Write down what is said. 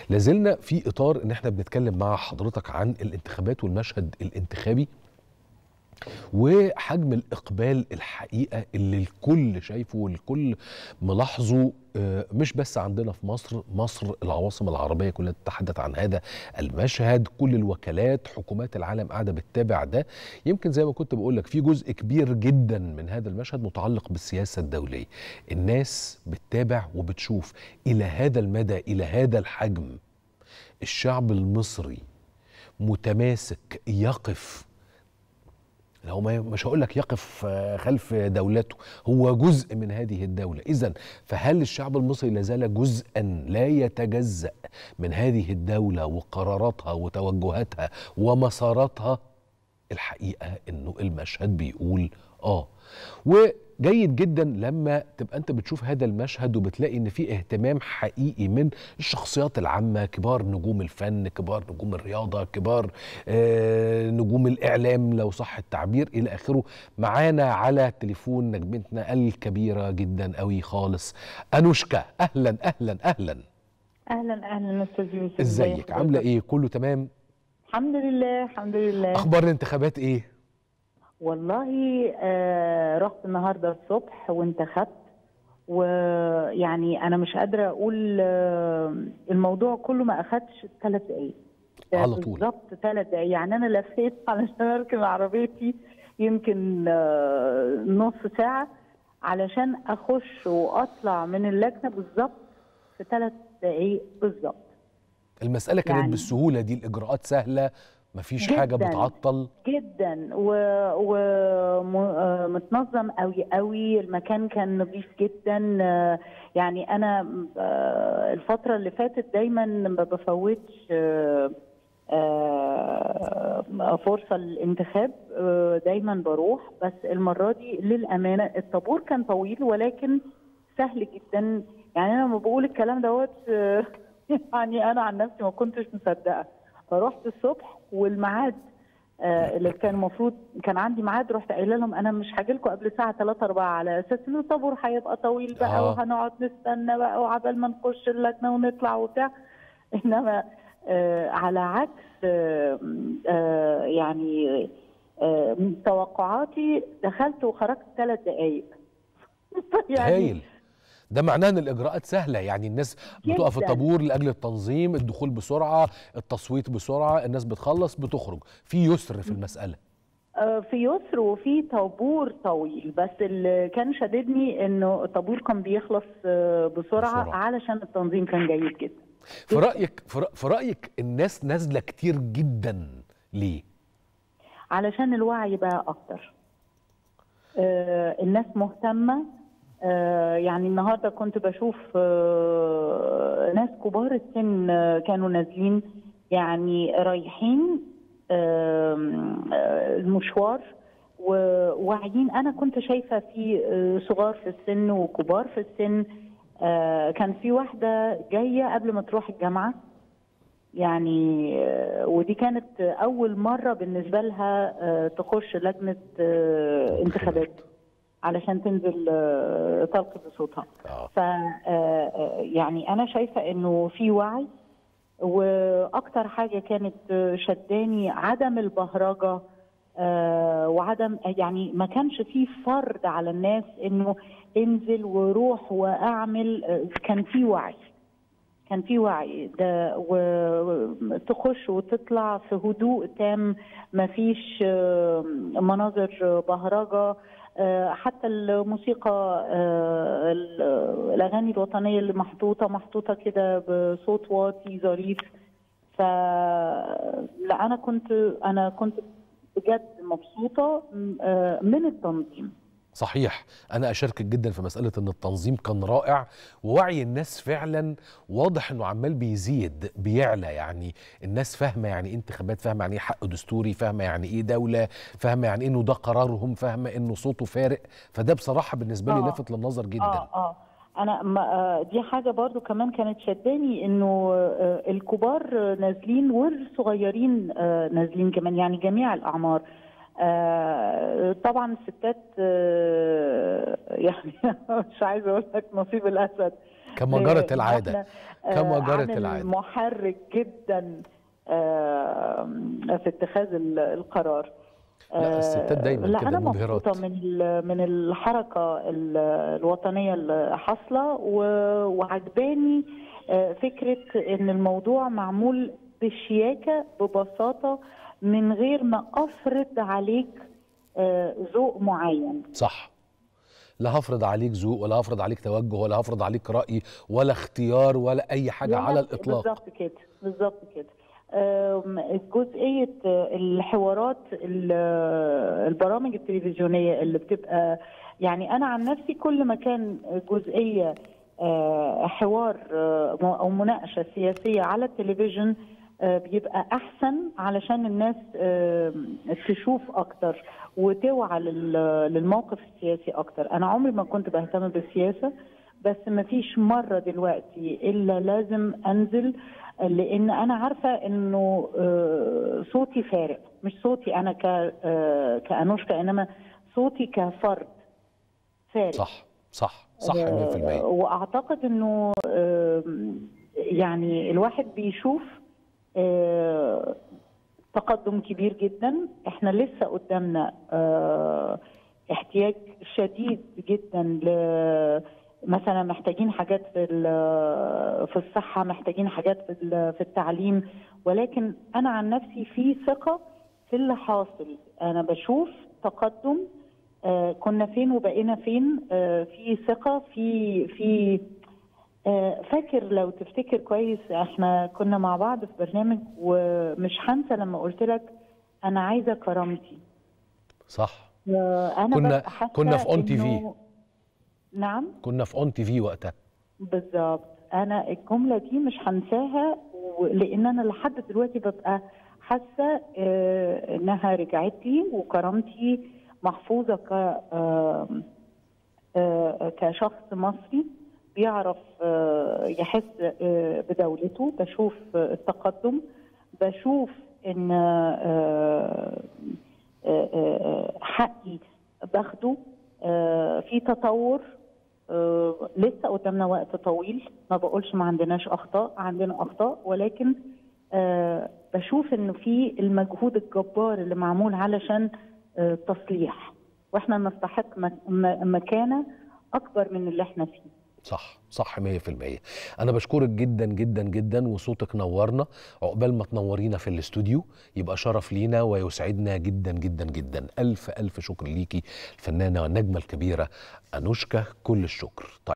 لازلنا في اطار ان احنا بنتكلم مع حضرتك عن الانتخابات والمشهد الانتخابي وحجم الاقبال الحقيقه اللي الكل شايفه والكل ملاحظه آه، مش بس عندنا في مصر مصر العواصم العربيه كلها تتحدث عن هذا المشهد كل الوكالات حكومات العالم قاعده بتتابع ده يمكن زي ما كنت بقول لك في جزء كبير جدا من هذا المشهد متعلق بالسياسه الدوليه الناس بتتابع وبتشوف الى هذا المدى الى هذا الحجم الشعب المصري متماسك يقف هو ما- مش هقول لك يقف آه، خلف دولته هو جزء من هذه الدولة إذا فهل الشعب المصري لازال جزءا لا يتجزأ من هذه الدولة وقراراتها وتوجهاتها ومساراتها الحقيقة إنه المشهد بيقول آه وجيد جدا لما تبقى انت بتشوف هذا المشهد وبتلاقي ان في اهتمام حقيقي من الشخصيات العامه كبار نجوم الفن كبار نجوم الرياضه كبار آه نجوم الاعلام لو صح التعبير الى اخره معانا على تليفون نجمتنا الكبيره جدا قوي خالص انوشكا اهلا اهلا اهلا اهلا اهلا استاذ يوسف ازيك عامله ايه كله تمام الحمد لله الحمد لله اخبار الانتخابات ايه والله آه رحت النهارده الصبح وانتخبت ويعني انا مش قادره اقول آه الموضوع كله ما اخدش ثلاث دقايق ده على طول. بالظبط ثلاث دقايق يعني انا لفيت علشان اركن عربيتي يمكن آه نص ساعه علشان اخش واطلع من اللجنه بالظبط في ثلاث دقايق بالظبط المساله كانت يعني- بالسهوله دي الاجراءات سهله مفيش حاجه جداً. بتعطل جدا ومتنظم قوي قوي المكان كان نظيف جدا آه، يعني انا آه، الفتره اللي فاتت دايما ما بفوتش آه، آه، فرصه للانتخاب آه، دايما بروح بس المره دي للامانه الطابور كان طويل ولكن سهل جدا يعني انا لما بقول الكلام دوت آه، يعني انا عن نفسي ما كنتش مصدقه فرحت الصبح والميعاد آه، اللي كان المفروض كان عندي ميعاد رحت قايله لهم انا مش هاجي لكم قبل الساعه 3 4 على اساس ان الطابور هيبقى طويل بقى آه. وهنقعد نستنى بقى وعبال ما نخش اللجنه ونطلع وبتاع انما آه على عكس آه آه يعني آه من توقعاتي دخلت وخرجت ثلاث دقائق هايل ده معناه ان الاجراءات سهله يعني الناس بتقف جداً. الطابور لاجل التنظيم الدخول بسرعه التصويت بسرعه الناس بتخلص بتخرج في يسر في المساله آه، في يسر وفي طابور طويل بس اللي كان شددني انه الطابور كان بيخلص آه، بسرعه, بسرعة. علشان التنظيم كان جيد جدا في رايك في رأ- في رايك الناس نازله كتير جدا ليه علشان الوعي بقى اكتر آه، الناس مهتمه آه، يعني النهارده كنت بشوف آه، ناس كبار السن آه، كانوا نازلين يعني رايحين آم، آه، المشوار وواعيين انا كنت شايفه في آه، صغار في السن وكبار في السن آه، كان في واحده جايه قبل ما تروح الجامعه يعني آه، ودي كانت اول مره بالنسبه لها آه، تخش لجنه آه، انتخابات علشان تنزل آه، تلقي بصوتها اه ف آه، يعني انا شايفه انه في وعي واكتر حاجه كانت آه، شداني عدم البهرجه آه، وعدم يعني ما كانش فيه فرض على الناس انه انزل وروح واعمل آه، كان في وعي كان في وعي ده وتخش وتطلع في هدوء تام ما فيش آه، مناظر بهرجه آه، حتى الموسيقى آه، ال- الاغاني الوطنيه اللي محطوطه محطوطه كده بصوت واطي ظريف ف لا انا كنت انا كنت بجد مبسوطه م- آه، من التنظيم صحيح انا اشاركك جدا في مساله ان التنظيم كان رائع ووعي الناس فعلا واضح انه عمال بيزيد بيعلى يعني الناس فاهمه يعني ايه انتخابات فاهمه يعني ايه حق دستوري فاهمه يعني ايه دوله فاهمه يعني إيه انه ده قرارهم فاهمه انه صوته فارق فده بصراحه بالنسبه لي آه. لافت للنظر جدا اه اه انا ما آه، دي حاجه برضو كمان كانت شداني انه آه، الكبار آه، نازلين والصغيرين آه، نازلين كمان يعني جميع الاعمار آه، طبعا الستات آه، يعني مش عايزه اقول لك نصيب الاسد كما جرت إن العادة. إحنا، آه، كما جرت عامل العادة. محرك جدا آه، في اتخاذ ال- القرار لا، الستات دايماً لا كده انا مبهرات. مبسوطه من ال- من الحركه ال- الوطنيه اللي حاصله و- وعجباني آه، فكره ان الموضوع معمول بشياكه ببساطه من غير ما افرض عليك آه، ذوق معين صح لا هفرض عليك ذوق ولا هفرض عليك توجه ولا هفرض عليك رأي ولا اختيار ولا أي حاجة لا، على الإطلاق بالظبط كده بالظبط كده آم، جزئية آه، الحوارات ال- آه، البرامج التلفزيونية اللي بتبقى يعني أنا عن نفسي كل ما كان جزئية آه، حوار آه، أو مناقشة سياسية على التلفزيون آه، بيبقى أحسن علشان الناس آه، تشوف أكتر وتوعى لل- للموقف السياسي أكتر أنا عمري ما كنت بهتم بالسياسة بس ما فيش مرة دلوقتي إلا لازم أنزل لأن أنا عارفة إنه آه، صوتي فارق مش صوتي أنا ك آه، كأنوشكا إنما صوتي كفرد فارق صح صح صح 100% آه، واعتقد انه آم، يعني الواحد بيشوف آه، تقدم كبير جدا احنا لسه قدامنا آه، احتياج شديد جدا ل مثلا محتاجين حاجات في ال- في الصحه محتاجين حاجات في ال- في التعليم ولكن انا عن نفسي في ثقه في اللي حاصل انا بشوف تقدم آه، كنا فين وبقينا فين آه، في ثقه في في آه، فاكر لو تفتكر كويس احنا كنا مع بعض في برنامج ومش هنسى لما قلت لك انا عايزه كرامتي صح آه، انا كنا- ببقى حاسة كنا في On TV. إنه- نعم كنا في اون تي في وقتها بالظبط انا الجمله دي مش هنساها و- لان انا لحد دلوقتي ببقى حاسه آه، انها رجعت لي وكرامتي محفوظه ك آه، آه، كشخص مصري بيعرف آه، يحس آه، بدولته بشوف آه، التقدم بشوف ان آه، آه، آه، حقي باخده آه، في تطور آه، لسه قدامنا وقت طويل ما بقولش ما عندناش اخطاء عندنا اخطاء ولكن آه، بشوف انه في المجهود الجبار اللي معمول علشان آه، تصليح واحنا نستحق مك- م- مكانه اكبر من اللي احنا فيه صح صح 100% انا بشكرك جدا جدا جدا وصوتك نورنا عقبال ما تنورينا في الاستوديو يبقى شرف لينا ويسعدنا جدا جدا جدا الف الف شكر ليكي الفنانه والنجمه الكبيره انوشكا كل الشكر طيب